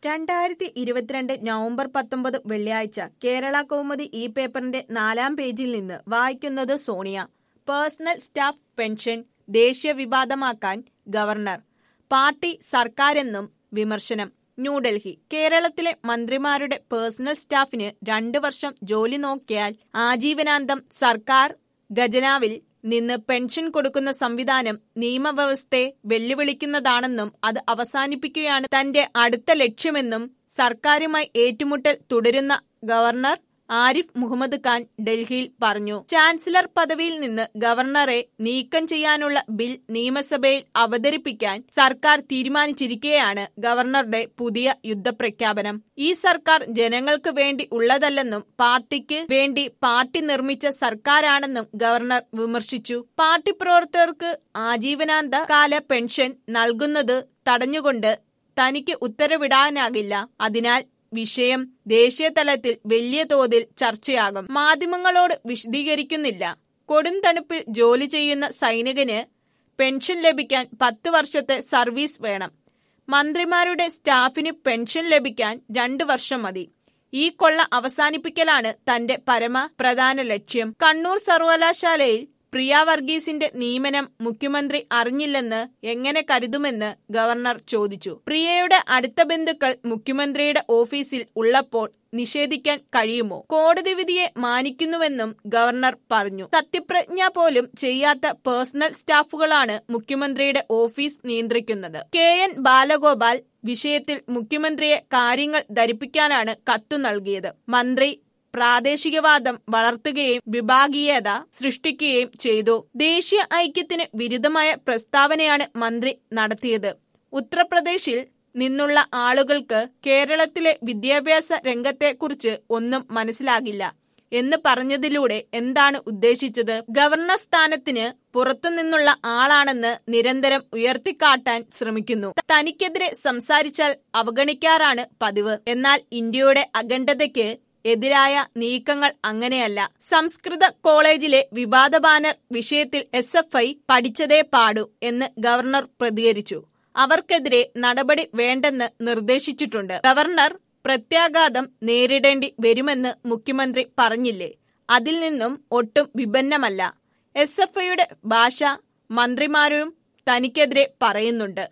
രണ്ടായിരത്തി ഇരുപത്തിരണ്ട് നവംബർ പത്തൊമ്പത് വെള്ളിയാഴ്ച കേരള കൗമുദി ഈ പേപ്പറിന്റെ നാലാം പേജിൽ നിന്ന് വായിക്കുന്നത് സോണിയ പേഴ്സണൽ സ്റ്റാഫ് പെൻഷൻ ദേശീയ വിവാദമാക്കാൻ ഗവർണർ പാർട്ടി സർക്കാരെന്നും വിമർശനം ന്യൂഡൽഹി കേരളത്തിലെ മന്ത്രിമാരുടെ പേഴ്സണൽ സ്റ്റാഫിന് രണ്ടു വർഷം ജോലി നോക്കിയാൽ ആജീവനാന്തം സർക്കാർ ഖജനാവിൽ നിന്ന് പെൻഷൻ കൊടുക്കുന്ന സംവിധാനം നിയമവ്യവസ്ഥയെ വെല്ലുവിളിക്കുന്നതാണെന്നും അത് അവസാനിപ്പിക്കുകയാണ് തന്റെ അടുത്ത ലക്ഷ്യമെന്നും സർക്കാരുമായി ഏറ്റുമുട്ടൽ തുടരുന്ന ഗവർണർ ആരിഫ് മുഹമ്മദ് ഖാൻ ഡൽഹിയിൽ പറഞ്ഞു ചാൻസലർ പദവിയിൽ നിന്ന് ഗവർണറെ നീക്കം ചെയ്യാനുള്ള ബിൽ നിയമസഭയിൽ അവതരിപ്പിക്കാൻ സർക്കാർ തീരുമാനിച്ചിരിക്കെയാണ് ഗവർണറുടെ പുതിയ യുദ്ധപ്രഖ്യാപനം ഈ സർക്കാർ ജനങ്ങൾക്ക് വേണ്ടി ഉള്ളതല്ലെന്നും പാർട്ടിക്ക് വേണ്ടി പാർട്ടി നിർമ്മിച്ച സർക്കാരാണെന്നും ഗവർണർ വിമർശിച്ചു പാർട്ടി പ്രവർത്തകർക്ക് ആജീവനാന്ത കാല പെൻഷൻ നൽകുന്നത് തടഞ്ഞുകൊണ്ട് തനിക്ക് ഉത്തരവിടാനാകില്ല അതിനാൽ വിഷയം ദേശീയ തലത്തിൽ വലിയ തോതിൽ ചർച്ചയാകും മാധ്യമങ്ങളോട് വിശദീകരിക്കുന്നില്ല കൊടും തണുപ്പിൽ ജോലി ചെയ്യുന്ന സൈനികന് പെൻഷൻ ലഭിക്കാൻ പത്ത് വർഷത്തെ സർവീസ് വേണം മന്ത്രിമാരുടെ സ്റ്റാഫിന് പെൻഷൻ ലഭിക്കാൻ രണ്ടു വർഷം മതി ഈ കൊള്ള അവസാനിപ്പിക്കലാണ് തന്റെ പരമ പ്രധാന ലക്ഷ്യം കണ്ണൂർ സർവകലാശാലയിൽ പ്രിയ വർഗീസിന്റെ നിയമനം മുഖ്യമന്ത്രി അറിഞ്ഞില്ലെന്ന് എങ്ങനെ കരുതുമെന്ന് ഗവർണർ ചോദിച്ചു പ്രിയയുടെ അടുത്ത ബന്ധുക്കൾ മുഖ്യമന്ത്രിയുടെ ഓഫീസിൽ ഉള്ളപ്പോൾ നിഷേധിക്കാൻ കഴിയുമോ കോടതി വിധിയെ മാനിക്കുന്നുവെന്നും ഗവർണർ പറഞ്ഞു സത്യപ്രതിജ്ഞ പോലും ചെയ്യാത്ത പേഴ്സണൽ സ്റ്റാഫുകളാണ് മുഖ്യമന്ത്രിയുടെ ഓഫീസ് നിയന്ത്രിക്കുന്നത് കെ എൻ ബാലഗോപാൽ വിഷയത്തിൽ മുഖ്യമന്ത്രിയെ കാര്യങ്ങൾ ധരിപ്പിക്കാനാണ് കത്തു നൽകിയത് മന്ത്രി പ്രാദേശികവാദം വളർത്തുകയും വിഭാഗീയത സൃഷ്ടിക്കുകയും ചെയ്തു ദേശീയ ഐക്യത്തിന് വിരുദ്ധമായ പ്രസ്താവനയാണ് മന്ത്രി നടത്തിയത് ഉത്തർപ്രദേശിൽ നിന്നുള്ള ആളുകൾക്ക് കേരളത്തിലെ വിദ്യാഭ്യാസ രംഗത്തെക്കുറിച്ച് ഒന്നും മനസ്സിലാകില്ല എന്ന് പറഞ്ഞതിലൂടെ എന്താണ് ഉദ്ദേശിച്ചത് ഗവർണർ സ്ഥാനത്തിന് പുറത്തുനിന്നുള്ള ആളാണെന്ന് നിരന്തരം ഉയർത്തിക്കാട്ടാൻ ശ്രമിക്കുന്നു തനിക്കെതിരെ സംസാരിച്ചാൽ അവഗണിക്കാറാണ് പതിവ് എന്നാൽ ഇന്ത്യയുടെ അഖണ്ഡതയ്ക്ക് എതിരായ നീക്കങ്ങൾ അങ്ങനെയല്ല സംസ്കൃത കോളേജിലെ വിവാദ ബാനർ വിഷയത്തിൽ എസ് എഫ് ഐ പഠിച്ചതേ പാടൂ എന്ന് ഗവർണർ പ്രതികരിച്ചു അവർക്കെതിരെ നടപടി വേണ്ടെന്ന് നിർദ്ദേശിച്ചിട്ടുണ്ട് ഗവർണർ പ്രത്യാഘാതം നേരിടേണ്ടി വരുമെന്ന് മുഖ്യമന്ത്രി പറഞ്ഞില്ലേ അതിൽ നിന്നും ഒട്ടും വിഭിന്നമല്ല എസ് എഫ് ഐയുടെ ഭാഷ മന്ത്രിമാരും തനിക്കെതിരെ പറയുന്നുണ്ട്